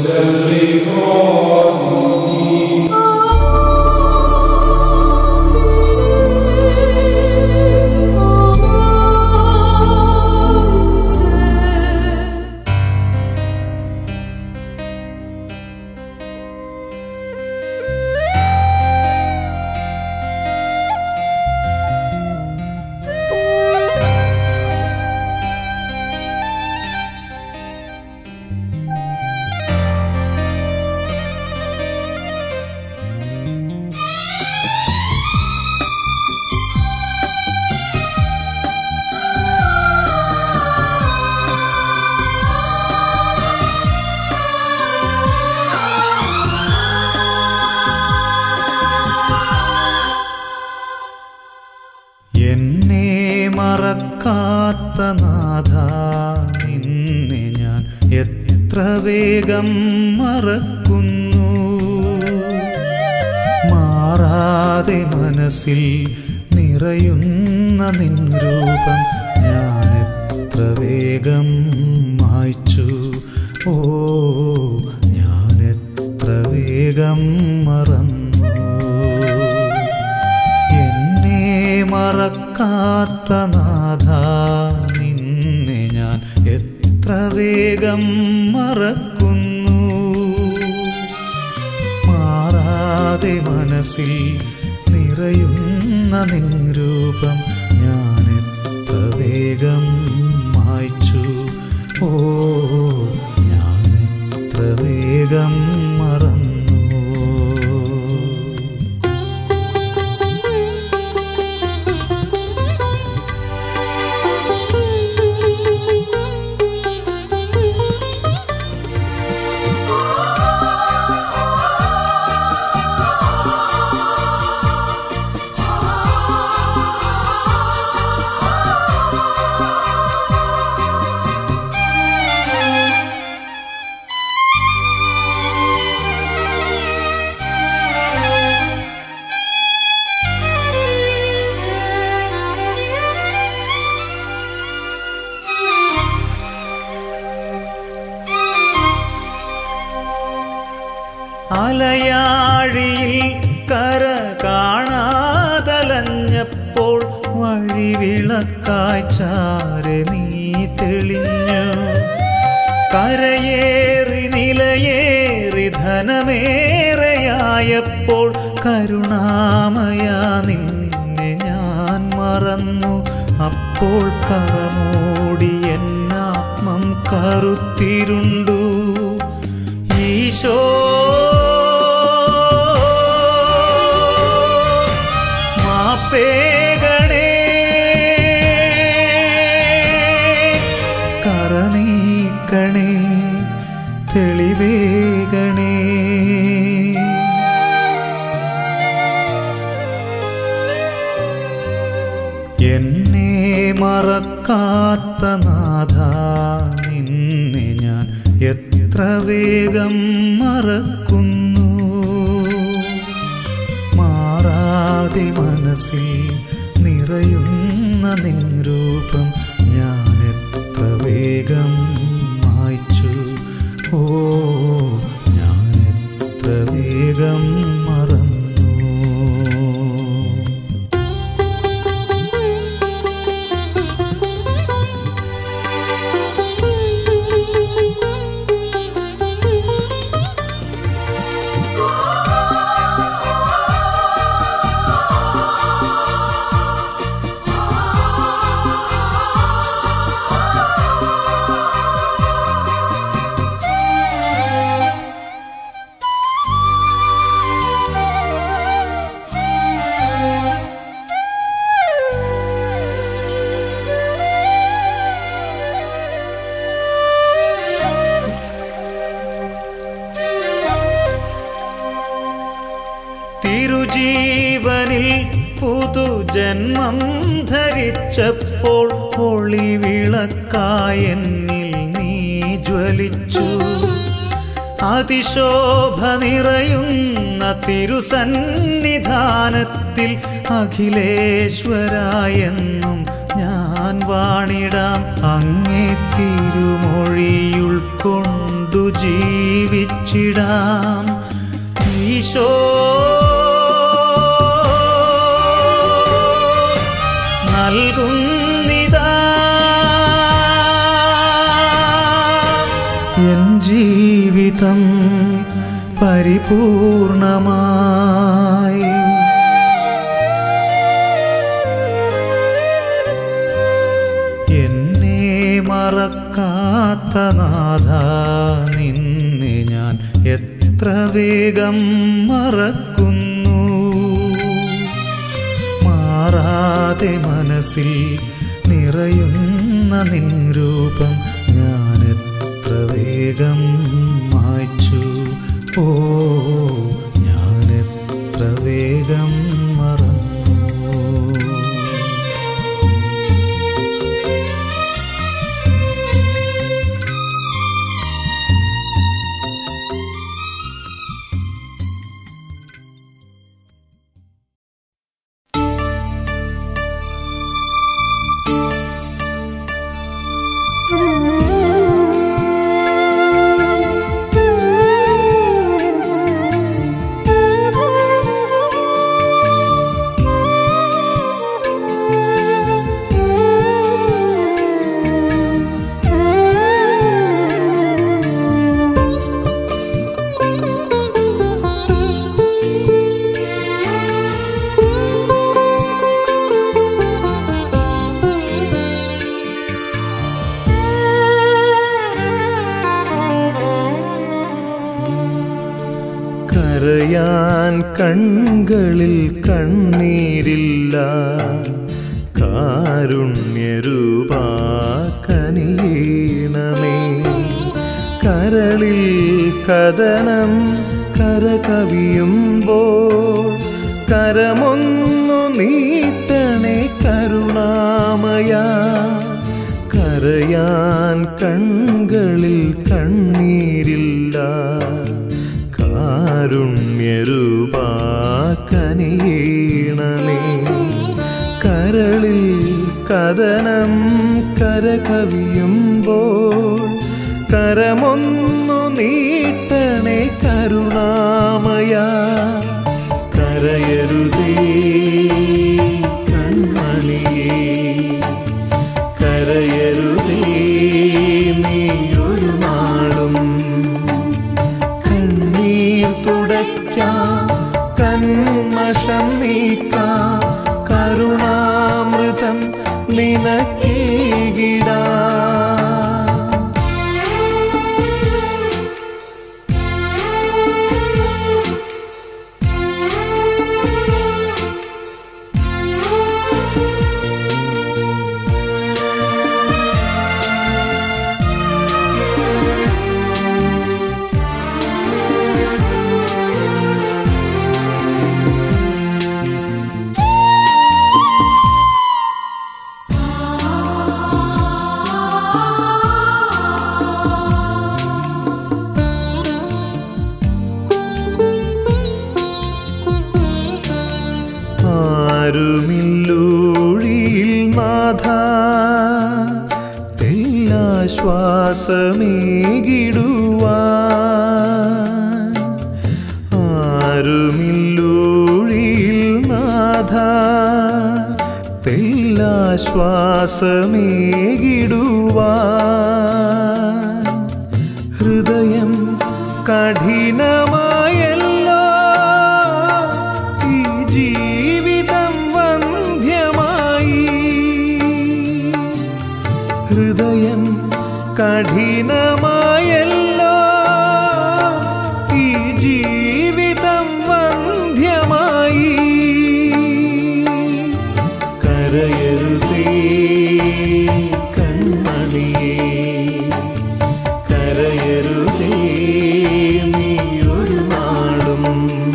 എന്നെ മറക്കാത്ത നാഥ നിന്നെ ഞാൻ എത്ര വേഗം മറക്കുന്നു മാറാതെ മനസ്സിൽ നിറയുന്ന നിൻ രൂപം ഞാൻ എത്ര വേഗം മായ്ച്ചു ഓ ഞാൻ എത്ര വേഗം മറന്നു എന്നെ മറക്കാത്ത നാഥ നിന്നെ ഞാൻ എത്ര വേഗം മറക്കുന്നു മാറാതെ മനസ്സിൽ നിറയുന്ന നിൻ രൂപം ഞാൻ എത്ര വേഗം മായ്ച്ചു ഓ ഞാൻ എത്ര വേഗം മറന്നു അലയാഴിയിൽ കര കാണാതലഞ്ഞപ്പോൾ വഴിവിളക്കായി ചാരെ നീ തെളിഞ്ഞു കരയേറി നിലയേറി ധനമേറെയായപ്പോൾ കരുണാമയ നിന്നെ ഞാൻ മറന്നു അപ്പോൾ കറമോടി എന്നാത്മം കറുത്തിരുണ്ടു ഈശോ മാപ്പേകണേ കറനീക്കണേ തെളിവേകണേ എന്നെ മറക്കാത്ത നാഥ നിന്നെ ഞാൻ എത്ര വേഗം മറക്കുന്നു മാറാതെ മനസ്സിൽ നിറയുന്ന നിൻ രൂപം ഞാൻ എത്ര വേഗം മായ്ച്ചു ഓ ഞാൻ എത്ര വേഗം മറന്നു തിരുജീവനിൽ പുതുജന്മം ധരിച്ചപ്പോൾ ഒളിവിളക്കായ എന്നിൽ നീ ജ്വലിച്ചു അതിശോഭ നിറയുന്ന തിരുസന്നിധാനത്തിൽ അഖിലേശ്വരായെന്നും ഞാൻ വാണിടാം അങ്ങേ തിരുമൊഴിയുൾക്കൊണ്ട് കൊണ്ടു ജീവിച്ചിടാം ഈശോ നൽകുന്നിതാ എൻ ജീവിതം പരിപൂർണമായി എന്നെ മറക്കാത്ത നാഥ നിന്നെ ഞാൻ എത്ര വേഗം മറക്കുന്നു മാറാതെ മനസ്സിൽ നിറയുന്ന നിൻ രൂപം ഞാൻ എത്ര വേഗം മായ്ച്ചു ഓ ഞാൻ എത്ര വേഗം മറന്നു കരയാൻ കൺകളിൽ കണ്ണീരില്ല കാരുണ്യരൂപാ കനിയണമേ കരളിൽ കഥനം കരകവിയുമ്പോൾ കരമൊന്നു നീട്ടണേ കരുണാമയ കരയാൻ കൺകളിൽ കണ്ണീരില്ല കാരുണ്യരൂപാ കനിയണമേ കരളിൽ കഥനം കരകവിയുമ്പോൾ കരമൊന്നു നീട്ടണേ കരുണാമയ കരയരുതേ കൺമണിയേ കരയരുതേ നീ ഒരു നാളും കണ്ണീർ തുടയ്ക്കാം കന്മഷം നീക്കാം കരുണാമൃതം നിനക്കേകിടാ ആരുമില്ലൂഴിയിൽ നാഥ തെല്ലാശ്വാസമേകിടുവാൻ ആരുമില്ലൂഴിയിൽ നാഥ തെല്ലാശ്വാസമേകിടുവാൻ ഹൃദയം കഠിനമായല്ലോ ഈ ജീവിതം വന്ധ്യമായി ഹൃദയം കഠിനമായല്ലോ ഈ ജീവിതം വന്ധ്യമായി കരയരുതേ കൺമണിയേ കരയരുതേ നീ ഒരു നാളും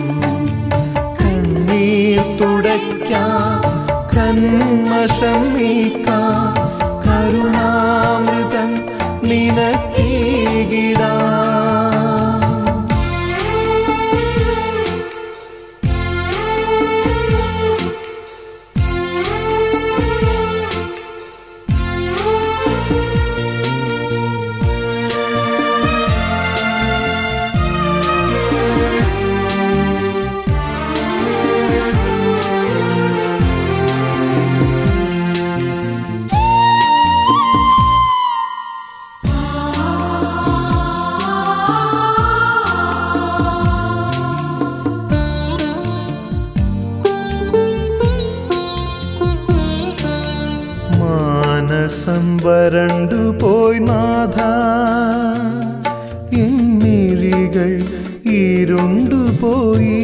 കണ്ണീർ തുടയ്ക്കാം കന്മഷം നീക്കാം കരുണാമൃതം നിനക്കേകിടാ വരണ്ടു പോയി നാഥ എന്നിഴികൾ ഇരുണ്ടു പോയി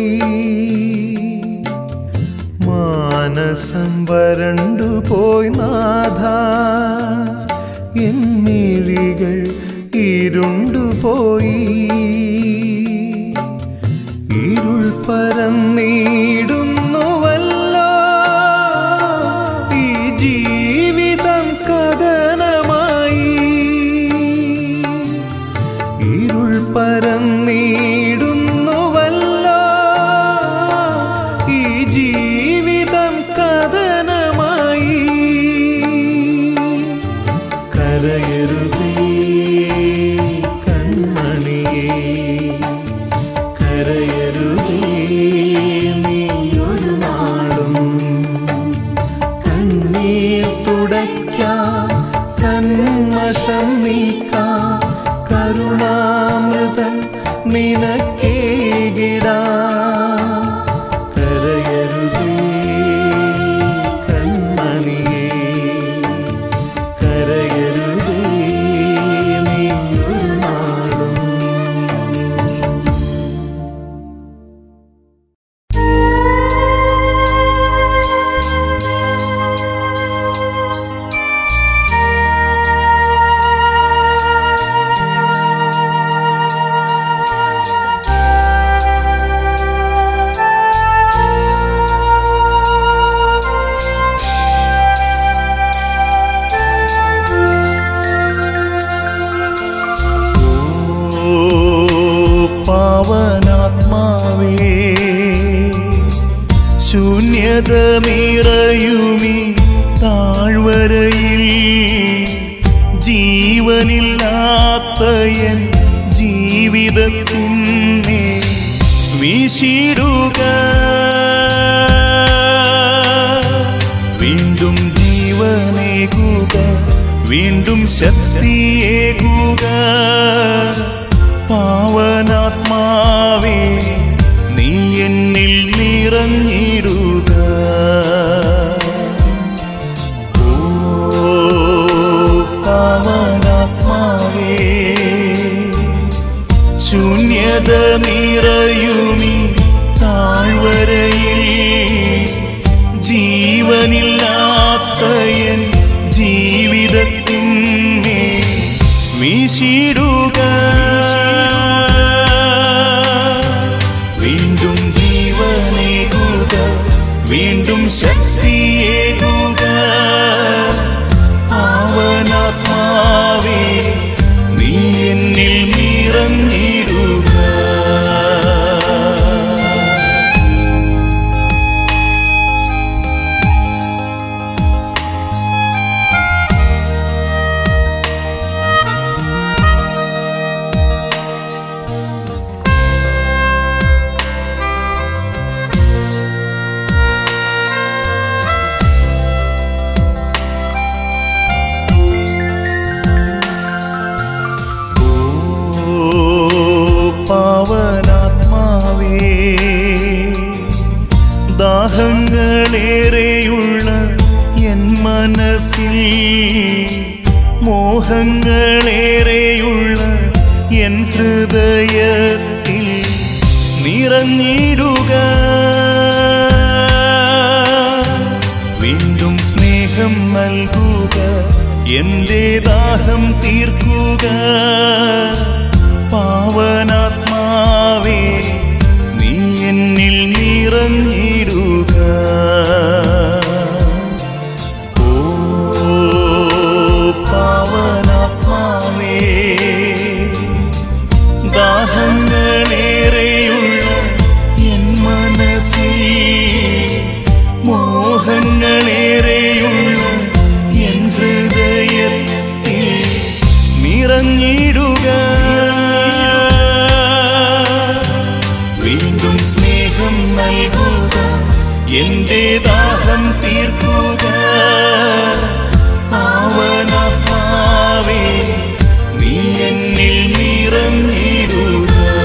മാനസം വരണ്ടു പോയി നാഥ എന്നിഴികൾ ഇരുണ്ടു പോയി ഇരുൾ പരന്നിടുന്നുവല്ലോ ഈ ജീവിതം കഥനമായി ഇരുൾ പരന്നിടുന്നുവല്ലോ ഈ ജീവിതം കഥനമായി കരയരുതേ കൺമണിയേ കരയരുതേ നീയൊരു നാളും കണ്ണീർ തുടയ്ക്കാം കന്മഷം നീക്കാം കരുണാമൃതൻ നിനക്കേകിടാ കരയരുതേ കൺമണിയേ കരയരുതേ നീയൊരു നാളും ഓ പാവനാത്മാവേ ശൂന്യത നിറയുമി താഴ്വരയിൽ ജീവനില്ലാത്ത എൻ ജീവിതത്തിനെ വീശിടുക വീണ്ടും ജീവനേകുക വീണ്ടും ശക്തിയേകുക പാവനാത്മാവേ നീ എന്നിൽ നിറഞ്ഞിടുക ഓ പാവനാത്മാവേ ശൂന്യത നിറയുമി താഴ്വരയിൽ ജീവനില്ലാത്ത എൻ ജീവിതത്തിനെ വീശിടുക വീണ്ടും ജീവനേകുക വീണ്ടും ശക്തിയേകുക പാവനാത്മാവേ നീ എന്നിൽ നിറഞ്ഞിടുക ഓ പാവനാത്മാവേ ദാഹങ്ങളേറെയുള്ള എൻ മനസ്സിൽ മോഹങ്ങളേറെയുള്ള എൻ ഹൃദയത്തിൽ നിറഞ്ഞിടുക വീണ്ടും സ്നേഹം നൽകുക എന്റെ ദാഹം തീർക്കുക പാവനാത്മാവേ നീ എന്നിൽ നിറഞ്ഞിടുക ഓ പാവനാത്മാവേ ദാഹങ്ങളേറെയുള്ള എൻ മനസ്സിൽ മോഹങ്ങളേറെയുള്ള എൻ ഹൃദയത്തിൽ നിറഞ്ഞിടുക വീണ്ടും സ്നേഹം നൽകുക എന്റെ ദാഹം തീർക്കുക പാവനാത്മാവേ നീ എന്നിൽ നിറഞ്ഞിടുക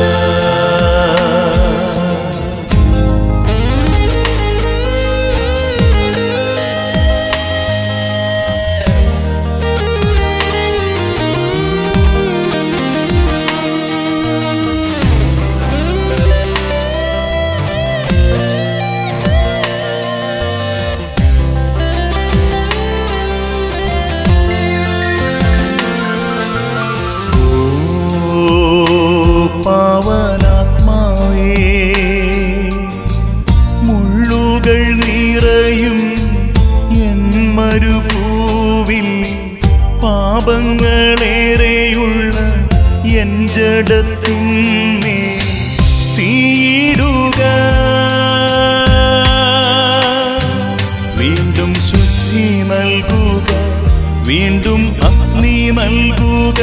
ജഡത്തിന്മേ തീയിടുക വീണ്ടും ശുദ്ധി നൽകുക വീണ്ടും അഗ്നി നൽകുക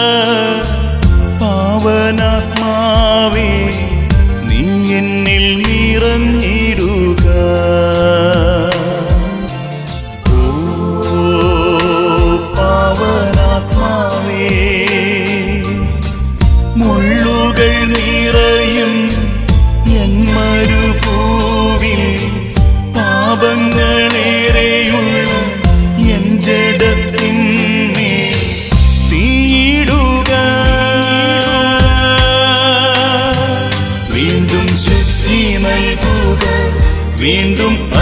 പാവനാത്മാവേ നീ എന്നിൽ നിറഞ്ഞിടുക ഓ പാവനാത്മാവേ മുള്ളുകൾ നിറയും എൻ മരുഭൂവിൽ പാപങ്ങളേറെയുള്ള എൻ ജഡത്തിന്മേ തീയിടുക വീണ്ടും ശുദ്ധി നൽകുക വീണ്ടും